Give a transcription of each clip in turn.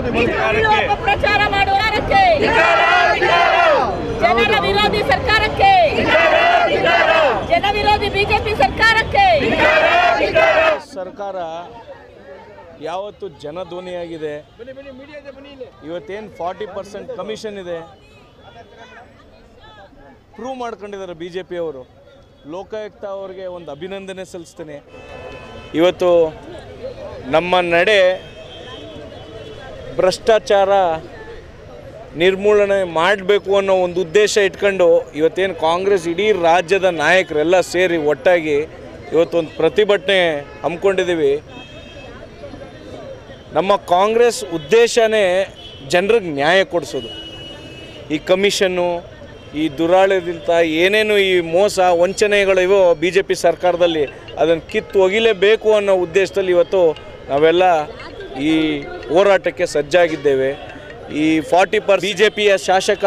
ಸುಳ್ಳು ಅಪಪ್ರಚಾರ ಮಾಡುವವರಕ್ಕೆ ಜನರ ವಿರೋಧಿ ಸರ್ಕಾರಕ್ಕೆ ಜನ ವಿರೋಧಿ ಬಿಜೆಪಿ ಸರ್ಕಾರಕ್ಕೆ ಸರ್ಕಾರ ಯಾವತ್ತು ಜನಧ್ವನಿಯಾಗಿದೆ ಇವತ್ತೇನು ಫಾರ್ಟಿ ಪರ್ಸೆಂಟ್ ಕಮಿಷನ್ ಇದೆ ಪ್ರೂವ್ ಮಾಡ್ಕೊಂಡಿದ್ದಾರೆ ಬಿ ಜೆ ಪಿಯವರು ಲೋಕಾಯುಕ್ತ ಅವರಿಗೆ ಒಂದು ಅಭಿನಂದನೆ ಸಲ್ಲಿಸ್ತೇನೆ ಇವತ್ತು ನಮ್ಮ ನಡೆ ಭ್ರಷ್ಟಾಚಾರ ನಿರ್ಮೂಲನೆ ಮಾಡಬೇಕು ಅನ್ನೋ ಒಂದು ಉದ್ದೇಶ ಇಟ್ಕೊಂಡು ಇವತ್ತೇನು ಕಾಂಗ್ರೆಸ್ ಇಡೀ ರಾಜ್ಯದ ನಾಯಕರೆಲ್ಲ ಸೇರಿ ಒಟ್ಟಾಗಿ ಇವತ್ತೊಂದು ಪ್ರತಿಭಟನೆ ಹಮ್ಮಿಕೊಂಡಿದ್ದೀವಿ ನಮ್ಮ ಕಾಂಗ್ರೆಸ್ ಉದ್ದೇಶನೇ ಜನರಿಗೆ ನ್ಯಾಯ ಕೊಡಿಸೋದು ಈ ಕಮಿಷನ್ನು ಈ ದುರಾಳದಿಂದ ಏನೇನು ಈ ಮೋಸ ವಂಚನೆಗಳು ಇವೋ ಬಿ ಜೆ ಪಿ ಸರ್ಕಾರದಲ್ಲಿ ಅದನ್ನು ಕಿತ್ತು ಒಗಿಲೇಬೇಕು ಅನ್ನೋ ಉದ್ದೇಶದಲ್ಲಿ ಇವತ್ತು ನಾವೆಲ್ಲ ಈ ಹೋರಾಟಕ್ಕೆ ಸಜ್ಜಾಗಿದ್ದೇವೆ ಈ ಫಾರ್ಟಿ ಪರ್ ಬಿ ಜೆ ಪಿಯ ಶಾಸಕ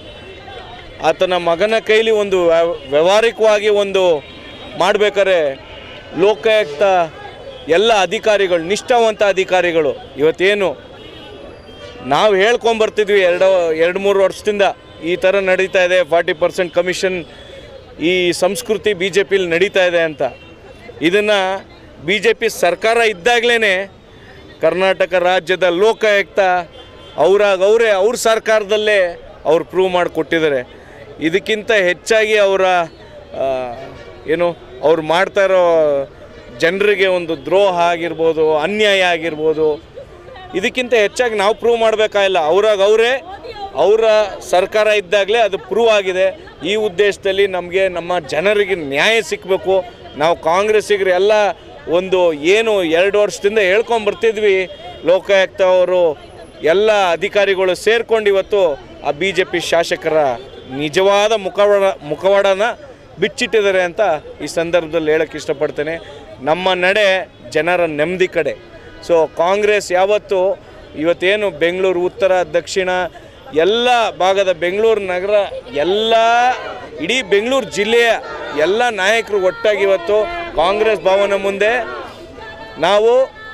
ಆತನ ಮಗನ ಕೈಲಿ ಒಂದು ವ್ಯವ- ವ್ಯಾವಹಾರಿಕವಾಗಿ ಒಂದು ಮಾಡಬೇಕಾದ್ರೆ ಲೋಕಾಯುಕ್ತ ಎಲ್ಲ ಅಧಿಕಾರಿಗಳು ನಿಷ್ಠಾವಂತ ಅಧಿಕಾರಿಗಳು ಇವತ್ತೇನು ನಾವು ಹೇಳ್ಕೊಂಬರ್ತಿದ್ವಿ ಎರಡು ಎರಡು ಮೂರು ವರ್ಷದಿಂದ ಈ ಥರ ನಡೀತಾ ಇದೆ ಫಾರ್ಟಿ ಪರ್ಸೆಂಟ್ ಕಮಿಷನ್ ಈ ಸಂಸ್ಕೃತಿ ಬಿ ಜೆ ಪಿಲಿ ನಡೀತಾ ಇದೆ ಅಂತ ಇದನ್ನು ಬಿ ಜೆ ಪಿ ಸರ್ಕಾರ ಇದ್ದಾಗಲೇ ಕರ್ನಾಟಕ ರಾಜ್ಯದ ಲೋಕಾಯುಕ್ತ ಅವರಾಗ ಅವರೇ ಅವ್ರ ಸರ್ಕಾರದಲ್ಲೇ ಅವ್ರು ಪ್ರೂವ್ ಮಾಡಿಕೊಟ್ಟಿದ್ದಾರೆ ಇದಕ್ಕಿಂತ ಹೆಚ್ಚಾಗಿ ಅವರ ಆ, ಏನು ಅವ್ರು ಮಾಡ್ತಾ ಇರೋ ಜನರಿಗೆ ಒಂದು ದ್ರೋಹ ಆಗಿರ್ಬೋದು ಅನ್ಯಾಯ ಆಗಿರ್ಬೋದು ಇದಕ್ಕಿಂತ ಹೆಚ್ಚಾಗಿ ನಾವು ಪ್ರೂವ್ ಮಾಡಬೇಕಾಗಿಲ್ಲ ಅವ್ರಾಗ ಅವರೇ ಅವರ ಸರ್ಕಾರ ಇದ್ದಾಗಲೇ ಅದು ಪ್ರೂವ್ ಆಗಿದೆ ಈ ಉದ್ದೇಶದಲ್ಲಿ ನಮಗೆ ನಮ್ಮ ಜನರಿಗೆ ನ್ಯಾಯ ಸಿಕ್ಕಬೇಕು ನಾವು ಕಾಂಗ್ರೆಸ್ಸಿಗರು ಎಲ್ಲ ಒಂದು ಏನು ಎರಡು ವರ್ಷದಿಂದ ಹೇಳ್ಕೊಂಬರ್ತಿದ್ವಿ ಲೋಕಾಯುಕ್ತ ಅವರು ಎಲ್ಲ ಅಧಿಕಾರಿಗಳು ಸೇರ್ಕೊಂಡು ಇವತ್ತು ಆ ಬಿ ಜೆ ಪಿ ಶಾಸಕರ ನಿಜವಾದ ಮುಖವಾಡ ಮುಖವಾಡನ ಬಿಚ್ಚಿಟ್ಟಿದ್ದಾರೆ ಅಂತ ಈ ಸಂದರ್ಭದಲ್ಲಿ ಹೇಳಕ್ಕೆ ಇಷ್ಟಪಡ್ತೇನೆ ನಮ್ಮ ನಡೆ ಜನರ ನೆಮ್ಮದಿ ಕಡೆ ಸೊ ಕಾಂಗ್ರೆಸ್ ಯಾವತ್ತು ಇವತ್ತೇನು ಬೆಂಗಳೂರು ಉತ್ತರ ದಕ್ಷಿಣ ಎಲ್ಲ ಭಾಗದ ಬೆಂಗಳೂರು ನಗರ ಎಲ್ಲ ಇಡೀ ಬೆಂಗಳೂರು ಜಿಲ್ಲೆಯ ಎಲ್ಲ ನಾಯಕರು ಒಟ್ಟಾಗಿ ಇವತ್ತು ಕಾಂಗ್ರೆಸ್ ಭವನ ಮುಂದೆ ನಾವು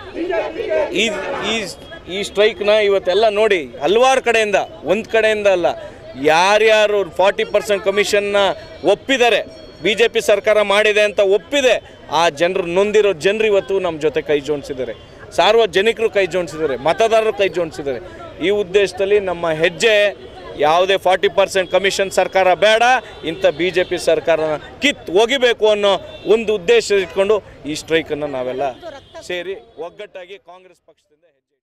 ಈ ಈ ಈ ಸ್ಟ್ರೈಕ್ನ ಇವತ್ತೆಲ್ಲ ನೋಡಿ ಹಲವಾರು ಕಡೆಯಿಂದ ಒಂದು ಕಡೆಯಿಂದ ಅಲ್ಲ ಯಾರ್ಯಾರು ಫಾರ್ಟಿ ಪರ್ಸೆಂಟ್ ಕಮಿಷನ್ನ ಒಪ್ಪಿದ್ದಾರೆ ಬಿ ಜೆ ಪಿ ಸರ್ಕಾರ ಮಾಡಿದೆ ಅಂತ ಒಪ್ಪಿದೆ ಆ ಜನರು ನೊಂದಿರೋ ಜನರು ಇವತ್ತು ನಮ್ಮ ಜೊತೆ ಕೈ ಜೋಡಿಸಿದ್ದಾರೆ ಸಾರ್ವಜನಿಕರು ಕೈ ಜೋಡಿಸಿದ್ದಾರೆ ಮತದಾರರು ಕೈ ಜೋಡಿಸಿದ್ದಾರೆ ಈ ಉದ್ದೇಶದಲ್ಲಿ ನಮ್ಮ ಹೆಜ್ಜೆ ಯಾವುದೇ ಫಾರ್ಟಿ ಪರ್ಸೆಂಟ್ ಕಮಿಷನ್ ಸರ್ಕಾರ ಬೇಡ ಇಂಥ ಬಿ ಜೆ ಪಿ ಸರ್ಕಾರನ ಕಿತ್ತು ಒಗಿಬೇಕು ಅನ್ನೋ ಒಂದು ಉದ್ದೇಶ ಇಟ್ಕೊಂಡು ಈ ಸ್ಟ್ರೈಕನ್ನು ನಾವೆಲ್ಲ ಸೇರಿ ಒಗ್ಗಟ್ಟಾಗಿ ಕಾಂಗ್ರೆಸ್ ಪಕ್ಷದಿಂದ ಹೆಜ್ಜೆ